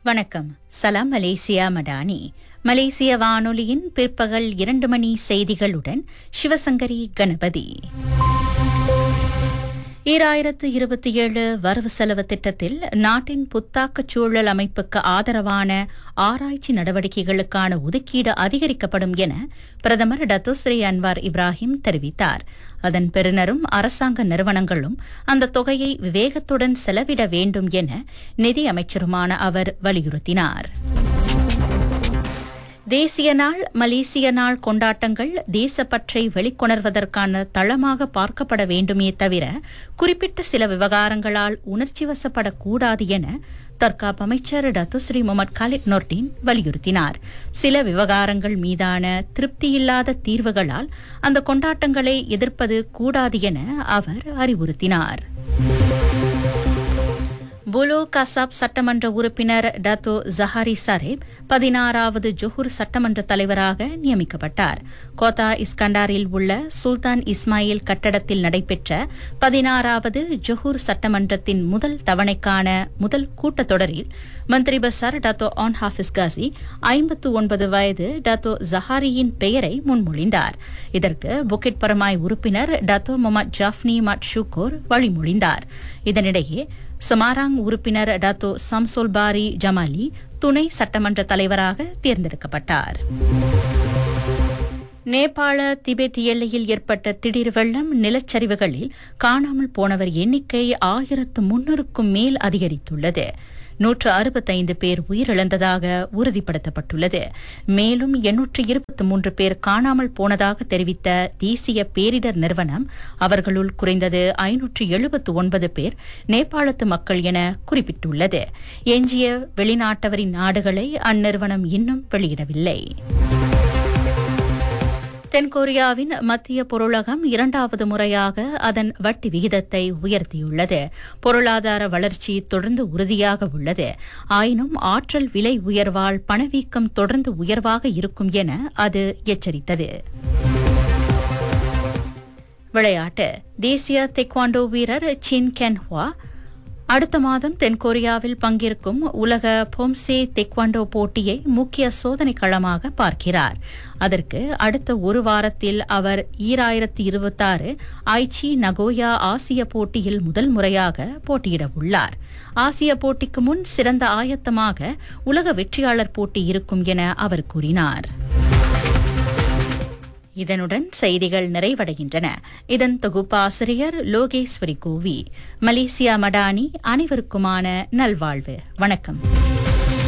வணக்கம் சலாம் மலேசியா மடானி மலேசிய வானொலியின் பிற்பகல் இரண்டு மணி செய்திகளுடன் சிவசங்கரி கணபதி ஈராயிரத்து இருபத்தி ஏழு வரவு செலவு திட்டத்தில் நாட்டின் புத்தாக்கச் சூழல் அமைப்புக்கு ஆதரவான ஆராய்ச்சி நடவடிக்கைகளுக்கான ஒதுக்கீடு அதிகரிக்கப்படும் என பிரதமர் டத்துஸ்ரீ அன்வார் இப்ராஹிம் தெரிவித்தார் அதன் பெறுநரும் அரசாங்க நிறுவனங்களும் அந்த தொகையை விவேகத்துடன் செலவிட வேண்டும் என நிதி அமைச்சருமான அவர் வலியுறுத்தினார் தேசிய நாள் மலேசிய நாள் கொண்டாட்டங்கள் தேசப்பற்றை வெளிக்கொணர்வதற்கான தளமாக பார்க்கப்பட வேண்டுமே தவிர குறிப்பிட்ட சில விவகாரங்களால் உணர்ச்சி வசப்படக்கூடாது என தற்காப்பு அமைச்சர் டத்துஸ்ரீ முகமது காலித் நொர்டின் வலியுறுத்தினார் சில விவகாரங்கள் மீதான திருப்தியில்லாத தீர்வுகளால் அந்த கொண்டாட்டங்களை எதிர்ப்பது கூடாது என அவர் அறிவுறுத்தினார் புலோ கசாப் சட்டமன்ற உறுப்பினர் டத்தோ ஜஹாரி சரேப் பதினாறாவது ஜொஹூர் சட்டமன்ற தலைவராக நியமிக்கப்பட்டார் கோத்தா இஸ்கண்டாரில் உள்ள சுல்தான் இஸ்மாயில் கட்டடத்தில் நடைபெற்ற பதினாறாவது ஜொஹூர் சட்டமன்றத்தின் முதல் தவணைக்கான முதல் கூட்டத்தொடரில் மந்திரி Besar Dato Onn Hafiz Ghazi ஐம்பத்து ஒன்பது வயது டத்தோ ஜஹாரியின் பெயரை முன்மொழிந்தார் இதற்கு புக்கிட் பரமாய் உறுப்பினர் டத்தோ முகமது ஜாஃப்னி மட் ஷுகோர் வழிமொழிந்தார் இதனிடையே சமாராங் உறுப்பினர் டத்தோ சம்சோல் பாரி ஜமாலி துணை சட்டமன்ற தலைவராக தேர்ந்தெடுக்கப்பட்டார் நேபாள திபெத் எல்லையில் ஏற்பட்ட திடீர் வெள்ளம் நிலச்சரிவுகளில் காணாமல் போனவர் எண்ணிக்கை ஆயிரத்து முன்னூறுக்கும் மேல் அதிகரித்துள்ளது நூற்று அறுபத்தைந்து பேர் உயிரிழந்ததாக உறுதிப்படுத்தப்பட்டுள்ளது மேலும் எண்ணூற்று இருபத்தி மூன்று பேர் காணாமல் போனதாக தெரிவித்த தேசிய பேரிடர் நிறுவனம் அவர்களுள் குறைந்தது ஐநூற்று எழுபத்து ஒன்பது பேர் நேபாளத்து மக்கள் என குறிப்பிட்டுள்ளது எஞ்சிய வெளிநாட்டவரின் நாடுகளை அந்நிறுவனம் இன்னும் வெளியிடவில்லை தென்கொரியாவின் மத்திய பொருளகம் இரண்டாவது முறையாக அதன் வட்டி விகிதத்தை உயர்த்தியுள்ளது பொருளாதார வளர்ச்சி தொடர்ந்து உறுதியாக உள்ளது ஆயினும் ஆற்றல் விலை உயர்வால் பணவீக்கம் தொடர்ந்து உயர்வாக இருக்கும் என அது எச்சரித்தது விளையாட்டு தேசிய தெக்வாண்டோ வீரர் சின் கென்ஹுவா அடுத்த மாதம் தென்கொரியாவில் பங்கேற்கும் உலக பொம்சே தெக்வாண்டோ போட்டியை முக்கிய சோதனை களமாக பார்க்கிறார் அதற்கு அடுத்த ஒரு வாரத்தில் அவர் ஈராயிரத்தி இருபத்தாறு ஐச்சி நகோயா ஆசிய போட்டியில் முதல் முறையாக போட்டியிட உள்ளார் ஆசிய போட்டிக்கு முன் சிறந்த ஆயத்தமாக உலக வெற்றியாளர் போட்டி இருக்கும் என அவர் கூறினார் இதனுடன் செய்திகள் நிறைவடைகின்றன இதன் தொகுப்பாசிரியர் லோகேஸ்வரி கோவி மலேசியா மடானி அனைவருக்குமான நல்வாழ்வு வணக்கம்